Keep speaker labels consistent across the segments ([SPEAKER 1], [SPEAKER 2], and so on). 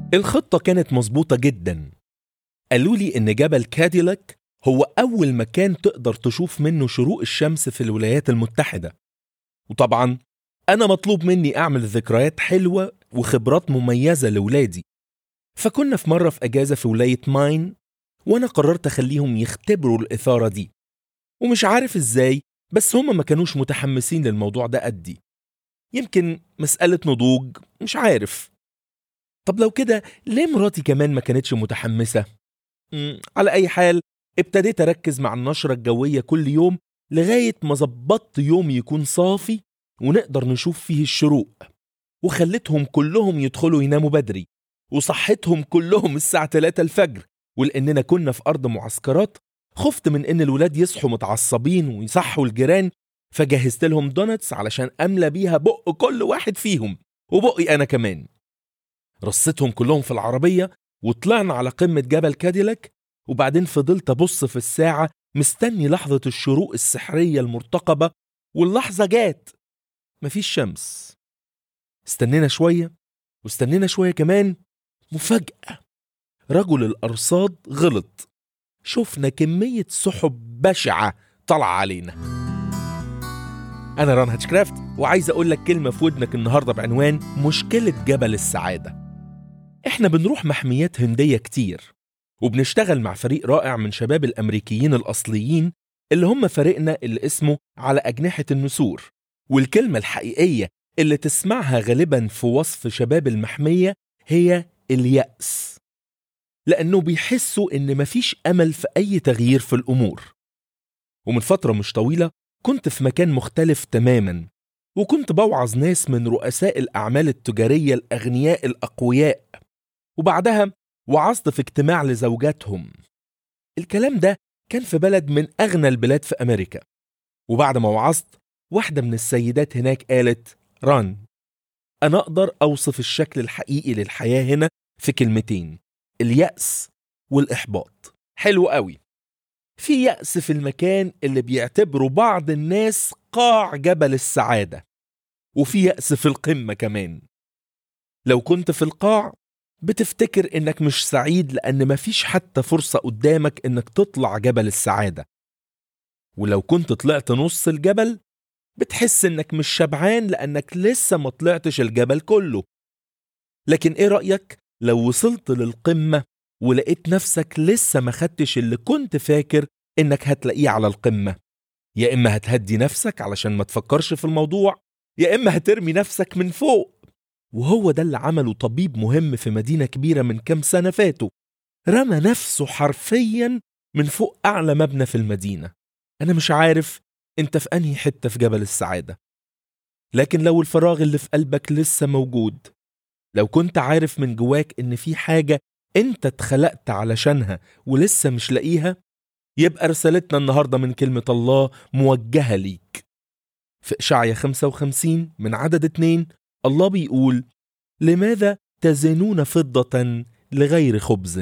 [SPEAKER 1] الخطة كانت مظبوطة جدا قالوا لي إن جبل كاديلاك هو أول مكان تقدر تشوف منه شروق الشمس في الولايات المتحدة وطبعا أنا مطلوب مني أعمل ذكريات حلوة وخبرات مميزة لولادي فكنا في مرة في أجازة في ولاية ماين وأنا قررت أخليهم يختبروا الإثارة دي ومش عارف إزاي بس هما ما كانوش متحمسين للموضوع ده قدي يمكن مسألة نضوج مش عارف طب لو كده ليه مراتي كمان ما كانتش متحمسة؟ مم، على أي حال ابتديت أركز مع النشرة الجوية كل يوم لغاية ما ظبطت يوم يكون صافي ونقدر نشوف فيه الشروق وخليتهم كلهم يدخلوا يناموا بدري وصحتهم كلهم الساعة 3 الفجر ولأننا كنا في أرض معسكرات خفت من إن الولاد يصحوا متعصبين ويصحوا الجيران فجهزت لهم دونتس علشان أملى بيها بق كل واحد فيهم وبقي أنا كمان رصيتهم كلهم في العربية وطلعنا على قمة جبل كاديلاك وبعدين فضلت أبص في الساعة مستني لحظة الشروق السحرية المرتقبة واللحظة جات مفيش شمس استنينا شوية واستنينا شوية كمان مفاجأة رجل الأرصاد غلط شفنا كمية سحب بشعة طالعة علينا أنا ران هاتشكرافت وعايز أقول لك كلمة في ودنك النهاردة بعنوان مشكلة جبل السعادة إحنا بنروح محميات هندية كتير وبنشتغل مع فريق رائع من شباب الأمريكيين الأصليين اللي هم فريقنا اللي اسمه على أجنحة النسور والكلمة الحقيقية اللي تسمعها غالبا في وصف شباب المحمية هي اليأس لأنه بيحسوا إن مفيش أمل في أي تغيير في الأمور ومن فترة مش طويلة كنت في مكان مختلف تماما وكنت بوعظ ناس من رؤساء الأعمال التجارية الأغنياء الأقوياء وبعدها وعظت في اجتماع لزوجاتهم الكلام ده كان في بلد من أغنى البلاد في أمريكا وبعد ما وعظت واحدة من السيدات هناك قالت ران أنا أقدر أوصف الشكل الحقيقي للحياة هنا في كلمتين اليأس والإحباط حلو قوي في يأس في المكان اللي بيعتبره بعض الناس قاع جبل السعادة وفي يأس في القمة كمان لو كنت في القاع بتفتكر انك مش سعيد لان مفيش حتى فرصة قدامك انك تطلع جبل السعادة ولو كنت طلعت نص الجبل بتحس انك مش شبعان لانك لسه ما طلعتش الجبل كله لكن ايه رأيك لو وصلت للقمة ولقيت نفسك لسه ما خدتش اللي كنت فاكر انك هتلاقيه على القمة يا اما هتهدي نفسك علشان ما تفكرش في الموضوع يا اما هترمي نفسك من فوق وهو ده اللي عمله طبيب مهم في مدينة كبيرة من كام سنة فاتوا رمى نفسه حرفيا من فوق أعلى مبنى في المدينة أنا مش عارف أنت في أنهي حتة في جبل السعادة لكن لو الفراغ اللي في قلبك لسه موجود لو كنت عارف من جواك إن في حاجة أنت اتخلقت علشانها ولسه مش لاقيها يبقى رسالتنا النهاردة من كلمة الله موجهة ليك في إشعيا 55 من عدد اتنين الله بيقول لماذا تزنون فضة لغير خبز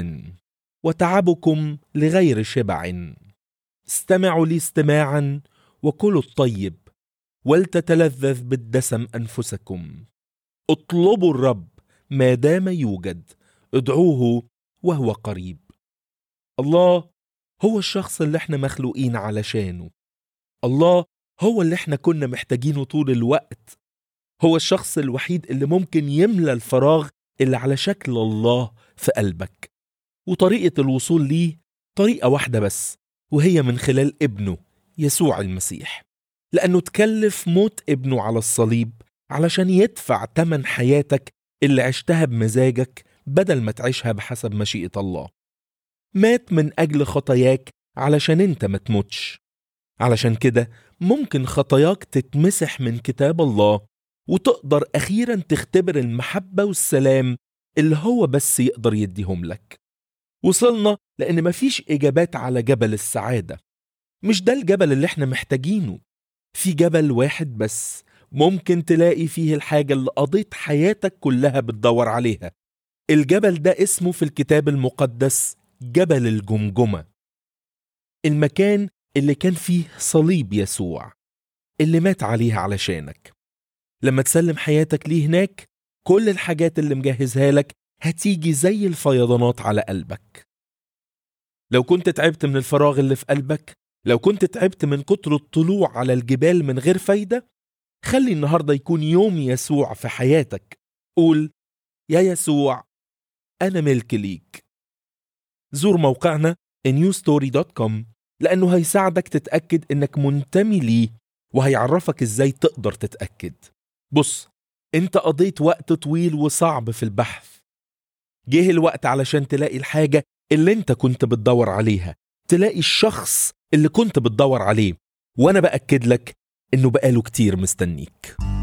[SPEAKER 1] وتعبكم لغير شبع استمعوا لي استماعا وكلوا الطيب ولتتلذذ بالدسم أنفسكم اطلبوا الرب ما دام يوجد ادعوه وهو قريب الله هو الشخص اللي احنا مخلوقين علشانه الله هو اللي احنا كنا محتاجينه طول الوقت هو الشخص الوحيد اللي ممكن يملى الفراغ اللي على شكل الله في قلبك وطريقة الوصول ليه طريقة واحدة بس وهي من خلال ابنه يسوع المسيح لأنه تكلف موت ابنه على الصليب علشان يدفع تمن حياتك اللي عشتها بمزاجك بدل ما تعيشها بحسب مشيئة الله مات من أجل خطاياك علشان انت ما تموتش علشان كده ممكن خطاياك تتمسح من كتاب الله وتقدر أخيرا تختبر المحبة والسلام اللي هو بس يقدر يديهم لك وصلنا لأن مفيش إجابات على جبل السعادة مش ده الجبل اللي احنا محتاجينه في جبل واحد بس ممكن تلاقي فيه الحاجة اللي قضيت حياتك كلها بتدور عليها الجبل ده اسمه في الكتاب المقدس جبل الجمجمة المكان اللي كان فيه صليب يسوع اللي مات عليه علشانك لما تسلم حياتك ليه هناك كل الحاجات اللي مجهزها لك هتيجي زي الفيضانات على قلبك لو كنت تعبت من الفراغ اللي في قلبك لو كنت تعبت من كتر الطلوع على الجبال من غير فايدة خلي النهاردة يكون يوم يسوع في حياتك قول يا يسوع أنا ملك ليك زور موقعنا newstory.com لأنه هيساعدك تتأكد إنك منتمي ليه وهيعرفك إزاي تقدر تتأكد بص أنت قضيت وقت طويل وصعب في البحث جه الوقت علشان تلاقي الحاجة اللي أنت كنت بتدور عليها تلاقي الشخص اللي كنت بتدور عليه وأنا بأكد لك إنه بقاله كتير مستنيك